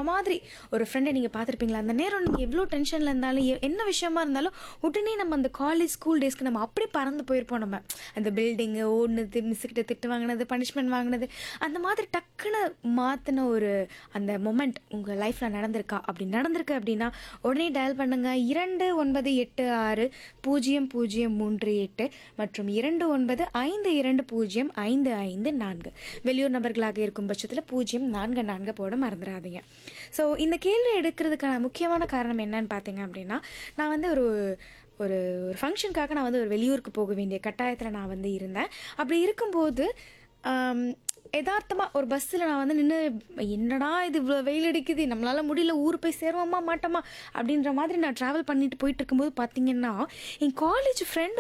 மாதிரி ஒரு ஃப்ரெண்டை நீங்கள் பார்த்துருப்பீங்களா அந்த நேரம் நீங்கள் எவ்வளோ டென்ஷனில் இருந்தாலும் எ- என்ன விஷயமா இருந்தாலும் உடனே நம்ம அந்த காலேஜ் ஸ்கூல் டேஸ்க்கு நம்ம அப்படியே பறந்து போயிருப்போம் நம்ம அந்த பில்டிங்கு ஓடுனது மிஸ்கிட்ட திட்டு வாங்கினது பனிஷ்மெண்ட் வாங்கினது அந்த மாதிரி டக்குன்னு மாற்றின ஒரு அந்த மொமெண்ட் உங்கள் லைஃப்பில் நடந்திருக்கா அப்படி நடந்திருக்கு அப்படின்னா உடனே டயல் பண்ணுங்க இரண்டு ஒன்பது எட்டு ஆறு பூஜ்ஜியம் பூஜ்ஜியம் மூன்று எட்டு மற்றும் இரண்டு ஒன்பது ஐந்து இரண்டு பூஜ்ஜியம் ஐந்து ஐந்து நான்கு வெளியூர் நபர்களாக இருக்கும் பட்சத்தில் பூஜ்ஜியம் நான்கு நான்கு போட மறந்துடாதீங்க ஸோ இந்த கேள்வி எடுக்கிறதுக்கான முக்கியமான காரணம் என்னன்னு பார்த்தீங்க அப்படின்னா நான் வந்து ஒரு ஒரு ஒரு ஃபங்க்ஷனுக்காக நான் வந்து ஒரு வெளியூருக்கு போக வேண்டிய கட்டாயத்தில் நான் வந்து இருந்தேன் அப்படி இருக்கும்போது யதார்த்தமாக ஒரு பஸ்ஸில் நான் வந்து நின்று என்னடா இது இவ்வளோ வெயில் அடிக்குது நம்மளால் முடியல ஊர் போய் சேருவோமா மாட்டோமா அப்படின்ற மாதிரி நான் ட்ராவல் பண்ணிட்டு போயிட்டு இருக்கும்போது பார்த்தீங்கன்னா என் காலேஜ் ஃப்ரெண்டு